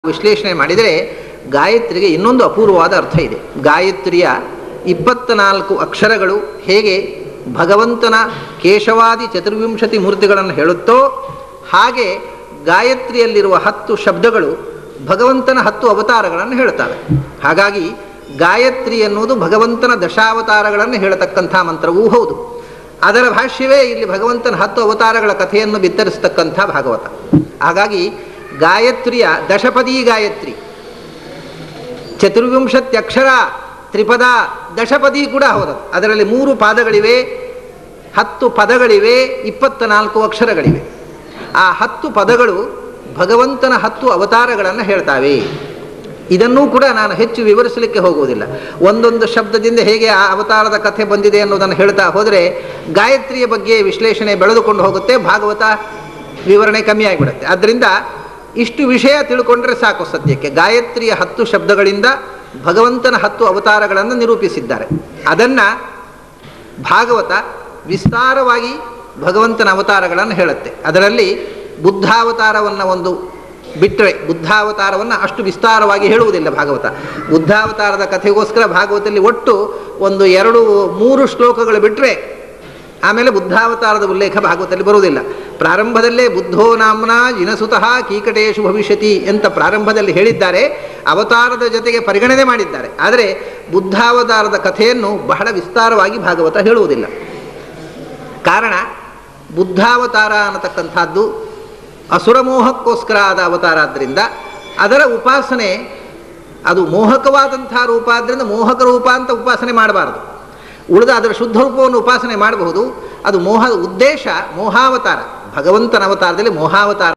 ವಿಶ್ಲೇಷಣೆ ಮಾಡಿದರೆ ಗಾಯತ್ರಿಗೆ ಇನ್ನೊಂದು ಅಪೂರ್ವವಾದ ಅರ್ಥ ಇದೆ ಗಾಯತ್ರಿಯ ಇಪ್ಪತ್ತ ನಾಲ್ಕು ಅಕ್ಷರಗಳು ಹೇಗೆ ಭಗವಂತನ ಕೇಶವಾದಿ ಚತುರ್ವಿಂಶತಿ ಮೂರ್ತಿಗಳನ್ನು ಹೇಳುತ್ತೋ ಹಾಗೆ ಗಾಯತ್ರಿಯಲ್ಲಿರುವ ಹತ್ತು ಶಬ್ದಗಳು ಭಗವಂತನ ಹತ್ತು ಅವತಾರಗಳನ್ನು ಹೇಳುತ್ತವೆ ಹಾಗಾಗಿ ಗಾಯತ್ರಿ ಎನ್ನುವುದು ಭಗವಂತನ ದಶಾವತಾರಗಳನ್ನು ಹೇಳತಕ್ಕಂಥ ಮಂತ್ರವೂ ಹೌದು ಅದರ ಭಾಷ್ಯವೇ ಇಲ್ಲಿ ಭಗವಂತನ ಹತ್ತು ಅವತಾರಗಳ ಕಥೆಯನ್ನು ಬಿತ್ತರಿಸ್ತಕ್ಕಂಥ ಭಾಗವತ ಹಾಗಾಗಿ ಗಾಯತ್ರಿಯ ದಶಪದಿ ಗಾಯತ್ರಿ ಚತುರ್ವಿಂಶತ್ಯಕ್ಷರ ತ್ರಿಪದ ದಶಪದಿ ಕೂಡ ಹೌದು ಅದರಲ್ಲಿ ಮೂರು ಪಾದಗಳಿವೆ ಹತ್ತು ಪದಗಳಿವೆ ಇಪ್ಪತ್ತ ನಾಲ್ಕು ಅಕ್ಷರಗಳಿವೆ ಆ ಹತ್ತು ಪದಗಳು ಭಗವಂತನ ಹತ್ತು ಅವತಾರಗಳನ್ನು ಹೇಳ್ತಾವೆ ಇದನ್ನೂ ಕೂಡ ನಾನು ಹೆಚ್ಚು ವಿವರಿಸಲಿಕ್ಕೆ ಹೋಗುವುದಿಲ್ಲ ಒಂದೊಂದು ಶಬ್ದದಿಂದ ಹೇಗೆ ಆ ಅವತಾರದ ಕಥೆ ಬಂದಿದೆ ಅನ್ನೋದನ್ನು ಹೇಳ್ತಾ ಹೋದರೆ ಗಾಯತ್ರಿಯ ಬಗ್ಗೆ ವಿಶ್ಲೇಷಣೆ ಬೆಳೆದುಕೊಂಡು ಹೋಗುತ್ತೆ ಭಾಗವತ ವಿವರಣೆ ಕಮ್ಮಿ ಆಗಿಬಿಡುತ್ತೆ ಆದ್ದರಿಂದ ಇಷ್ಟು ವಿಷಯ ತಿಳ್ಕೊಂಡ್ರೆ ಸಾಕು ಸದ್ಯಕ್ಕೆ ಗಾಯತ್ರಿಯ ಹತ್ತು ಶಬ್ದಗಳಿಂದ ಭಗವಂತನ ಹತ್ತು ಅವತಾರಗಳನ್ನು ನಿರೂಪಿಸಿದ್ದಾರೆ ಅದನ್ನು ಭಾಗವತ ವಿಸ್ತಾರವಾಗಿ ಭಗವಂತನ ಅವತಾರಗಳನ್ನು ಹೇಳುತ್ತೆ ಅದರಲ್ಲಿ ಬುದ್ಧಾವತಾರವನ್ನು ಒಂದು ಬಿಟ್ಟರೆ ಬುದ್ಧಾವತಾರವನ್ನು ಅಷ್ಟು ವಿಸ್ತಾರವಾಗಿ ಹೇಳುವುದಿಲ್ಲ ಭಾಗವತ ಬುದ್ಧಾವತಾರದ ಕಥೆಗೋಸ್ಕರ ಭಾಗವತದಲ್ಲಿ ಒಟ್ಟು ಒಂದು ಎರಡು ಮೂರು ಶ್ಲೋಕಗಳು ಬಿಟ್ಟರೆ ಆಮೇಲೆ ಬುದ್ಧಾವತಾರದ ಉಲ್ಲೇಖ ಭಾಗವತದಲ್ಲಿ ಬರುವುದಿಲ್ಲ ಪ್ರಾರಂಭದಲ್ಲೇ ಬುದ್ಧೋ ನಾಮ್ನ ಜಿನಸುತಃ ಕೀಕಟೇಶು ಭವಿಷ್ಯತಿ ಅಂತ ಪ್ರಾರಂಭದಲ್ಲಿ ಹೇಳಿದ್ದಾರೆ ಅವತಾರದ ಜೊತೆಗೆ ಪರಿಗಣನೆ ಮಾಡಿದ್ದಾರೆ ಆದರೆ ಬುದ್ಧಾವತಾರದ ಕಥೆಯನ್ನು ಬಹಳ ವಿಸ್ತಾರವಾಗಿ ಭಾಗವತ ಹೇಳುವುದಿಲ್ಲ ಕಾರಣ ಬುದ್ಧಾವತಾರ ಅನ್ನತಕ್ಕಂಥದ್ದು ಅಸುರಮೋಹಕ್ಕೋಸ್ಕರ ಆದ ಅವತಾರ ಆದ್ದರಿಂದ ಅದರ ಉಪಾಸನೆ ಅದು ಮೋಹಕವಾದಂಥ ರೂಪ ಆದ್ದರಿಂದ ಮೋಹಕ ರೂಪ ಅಂತ ಉಪಾಸನೆ ಮಾಡಬಾರದು ಉಳಿದ ಅದರ ಶುದ್ಧ ರೂಪವನ್ನು ಉಪಾಸನೆ ಮಾಡಬಹುದು ಅದು ಮೋಹ ಉದ್ದೇಶ ಮೋಹಾವತಾರ ಭಗವಂತನ ಅವತಾರದಲ್ಲಿ ಮೋಹಾವತಾರ